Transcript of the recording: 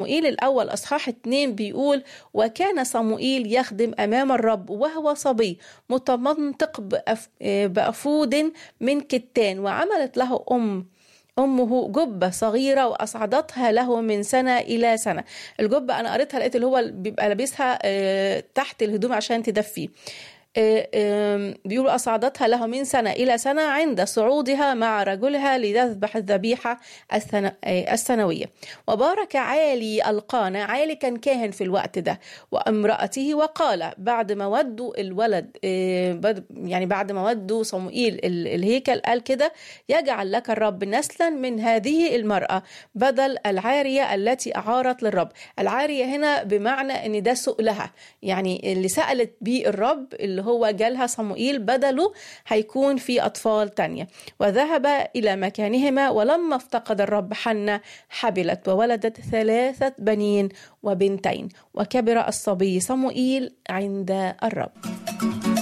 صموئيل الأول أصحاح اتنين بيقول وكان صموئيل يخدم أمام الرب وهو صبي متمنطق بأف... بأفود من كتان وعملت له أم أمه جبة صغيرة وأصعدتها له من سنة إلى سنة الجبة أنا قريتها لقيت اللي هو بيبقى لابسها تحت الهدوم عشان تدفيه بيقولوا أصعدتها له من سنة إلى سنة عند صعودها مع رجلها لتذبح الذبيحة السنوية وبارك عالي القانا عالي كان كاهن في الوقت ده وامرأته وقال بعد ما ودوا الولد يعني بعد ما ودوا صموئيل الهيكل قال كده يجعل لك الرب نسلا من هذه المرأة بدل العارية التي أعارت للرب العارية هنا بمعنى أن ده سؤلها يعني اللي سألت بيه الرب اللي هو جالها صموئيل بدله هيكون في أطفال تانية وذهب إلى مكانهما ولما افتقد الرب حنة حبلت وولدت ثلاثة بنين وبنتين وكبر الصبي صموئيل عند الرب